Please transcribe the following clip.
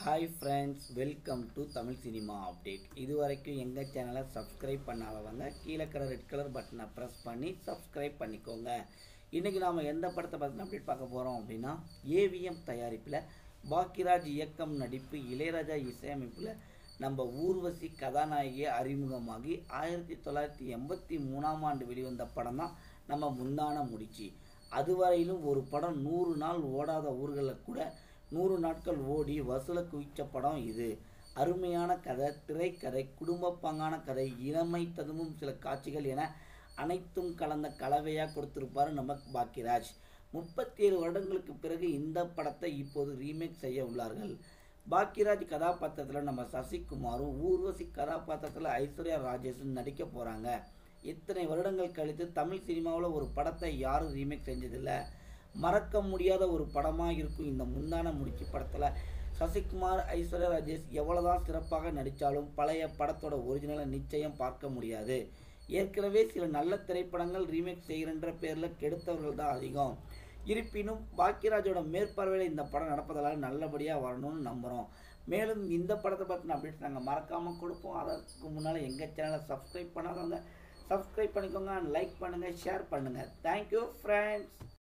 hi friends welcome to Tamil cinema update இது வரைக்கும் எங்கள் சேனலை சப்ஸ்கிரைப் பண்ணாதவங்க கீழே இருக்கிற ரெட் கலர் பட்டனை ப்ரெஸ் பண்ணி சப்ஸ்கிரைப் பண்ணிக்கோங்க இன்றைக்கி நாம் எந்த படத்தை பற்றின அப்டேட் பார்க்க போகிறோம் அப்படின்னா ஏவிஎம் தயாரிப்பில் பாக்கியராஜ் இயக்கம் நடிப்பு இளையராஜா இசையமைப்பில் நம்ம ஊர்வசி கதாநாயகி அறிமுகமாகி ஆயிரத்தி தொள்ளாயிரத்தி எண்பத்தி மூணாம் ஆண்டு வெளிவந்த படம் தான் நம்ம முந்தான முடிச்சு அதுவரையிலும் ஒரு படம் நூறு நாள் ஓடாத ஊர்களில் கூட நூறு நாட்கள் ஓடி வசூலை குவிச்ச படம் இது அருமையான கதை திரைக்கதை குடும்பப்பாங்கான கதை இளமை ததும்பும் சில காட்சிகள் என அனைத்தும் கலந்த கலவையாக கொடுத்திருப்பார் நம்ம பாக்கியராஜ் முப்பத்தி ஏழு வருடங்களுக்கு பிறகு இந்த படத்தை இப்போது ரீமேக் செய்ய உள்ளார்கள் பாக்கியராஜ் கதாபாத்திரத்தில் நம்ம சசிகுமாரும் ஊர்வசி கதாபாத்திரத்தில் ஐஸ்வர்யா ராஜேஷும் நடிக்க போகிறாங்க இத்தனை வருடங்கள் கழித்து தமிழ் சினிமாவில் ஒரு படத்தை யாரும் ரீமேக் செஞ்சதில்லை மறக்க முடியாத ஒரு படமாக இருக்கும் இந்த முந்தான முடிச்சு படத்தில் சசிகுமார் ஐஸ்வர்யா ராஜேஷ் எவ்வளோதான் சிறப்பாக நடித்தாலும் பழைய படத்தோட ஒரிஜினலை நிச்சயம் பார்க்க முடியாது ஏற்கனவே சில நல்ல திரைப்படங்கள் ரீமேக் செய்கிறன்ற பேரில் கெடுத்தவர்கள் தான் அதிகம் இருப்பினும் பாக்கியராஜோட மேற்பார்வையில் இந்த படம் நடப்பதால் நல்லபடியாக வரணும்னு நம்புகிறோம் மேலும் இந்த படத்தை பற்றின அப்டேட் நாங்கள் மறக்காமல் கொடுப்போம் அதற்கு முன்னால் எங்கள் சேனலை சப்ஸ்கிரைப் பண்ணாதவங்க சப்ஸ்கிரைப் பண்ணிக்கோங்க லைக் பண்ணுங்கள் ஷேர் பண்ணுங்கள் தேங்க்யூ ஃப்ரெண்ட்ஸ்